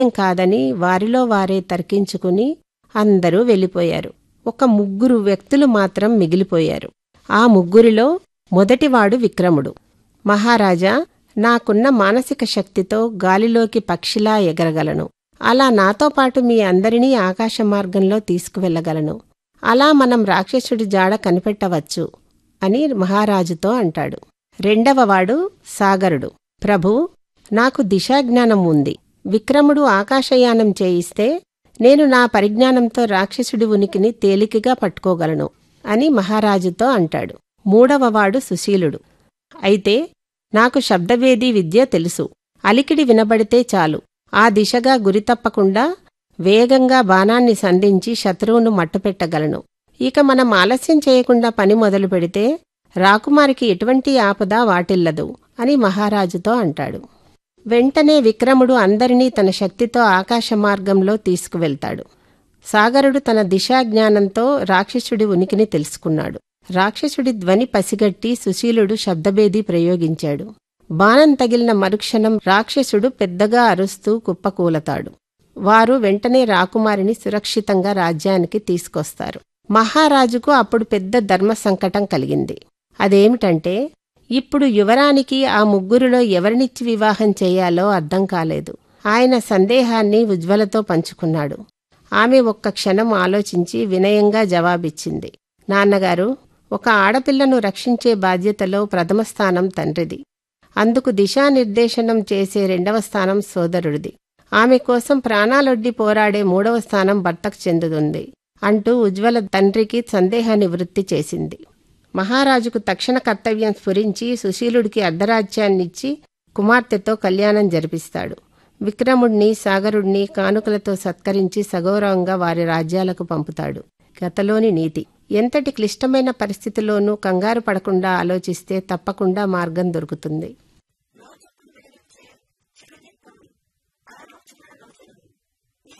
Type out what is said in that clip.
కాదని వారిలో వారే తర్కించుకుని అందరూ వెళ్ళిపోయారు ఒక ముగ్గురు వ్యక్తులు మాత్రం మిగిలిపోయారు ఆ ముగ్గురిలో మొదటివాడు విక్రముడు మహారాజా నాకున్న మానసిక శక్తితో గాలిలోకి పక్షిలా ఎగరగలను అలా నాతో పాటు మీ అందరినీ ఆకాశ మార్గంలో తీసుకువెళ్లగలను అలా మనం రాక్షసుడి జాడ కనిపెట్టవచ్చు అని మహారాజుతో అంటాడు రెండవవాడు సాగరుడు ప్రభు నాకు దిశాజ్ఞానం ఉంది విక్రముడు ఆకాశయానం చేయిస్తే నేను నా పరిజ్ఞానంతో రాక్షసుడి ఉనికిని తేలికగా పట్టుకోగలను అని మహారాజుతో అంటాడు మూడవవాడు సుశీలుడు అయితే నాకు శబ్దవేది విద్య తెలుసు అలికిడి వినబడితే చాలు ఆ దిశగా గురి తప్పకుండా వేగంగా బాణాన్ని సంధించి శత్రువును మట్టుపెట్టగలను ఇక మనం ఆలస్యం చేయకుండా పని మొదలు పెడితే రాకుమారికి ఎటువంటి ఆపద వాటిల్లదు అని మహారాజుతో అంటాడు వెంటనే విక్రముడు అందరినీ తన శక్తితో ఆకాశ మార్గంలో తీసుకువెళ్తాడు సాగరుడు తన దిశాజ్ఞానంతో రాక్షసుడి ఉనికిని తెలుసుకున్నాడు రాక్షసుడి ధ్వని పసిగట్టి సుశీలుడు శబ్దభేది ప్రయోగించాడు బాణం తగిలిన మరుక్షణం రాక్షసుడు పెద్దగా అరుస్తూ కుప్పకూలతాడు వారు వెంటనే రాకుమారిని సురక్షితంగా రాజ్యానికి తీసుకొస్తారు మహారాజుకు అప్పుడు పెద్ద ధర్మ సంకటం కలిగింది అదేమిటంటే ఇప్పుడు యువరానికి ఆ ముగ్గురిలో ఎవరినిచ్చి వివాహం చేయాలో అర్థం కాలేదు ఆయన సందేహాన్ని ఉజ్వలతో పంచుకున్నాడు ఆమె ఒక్క క్షణం ఆలోచించి వినయంగా జవాబిచ్చింది నాన్నగారు ఒక ఆడపిల్లను రక్షించే బాధ్యతలో ప్రథమ స్థానం తండ్రిది అందుకు దిశానిర్దేశనం చేసే రెండవ స్థానం సోదరుడిది ఆమె కోసం ప్రాణాలొడ్డి పోరాడే మూడవ స్థానం భర్తకు చెందుతుంది అంటూ ఉజ్వల తండ్రికి సందేహ నివృత్తి చేసింది మహారాజుకు తక్షణ కర్తవ్యం స్ఫురించి సుశీలుడికి అర్ధరాజ్యాన్నిచ్చి కుమార్తెతో కళ్యాణం జరిపిస్తాడు విక్రముణ్ణి సాగరుణ్ణి కానుకలతో సత్కరించి సగౌరవంగా వారి రాజ్యాలకు పంపుతాడు గతలోని నీతి ఎంతటి క్లిష్టమైన పరిస్థితిలోనూ కంగారు పడకుండా ఆలోచిస్తే తప్పకుండా మార్గం దొరుకుతుంది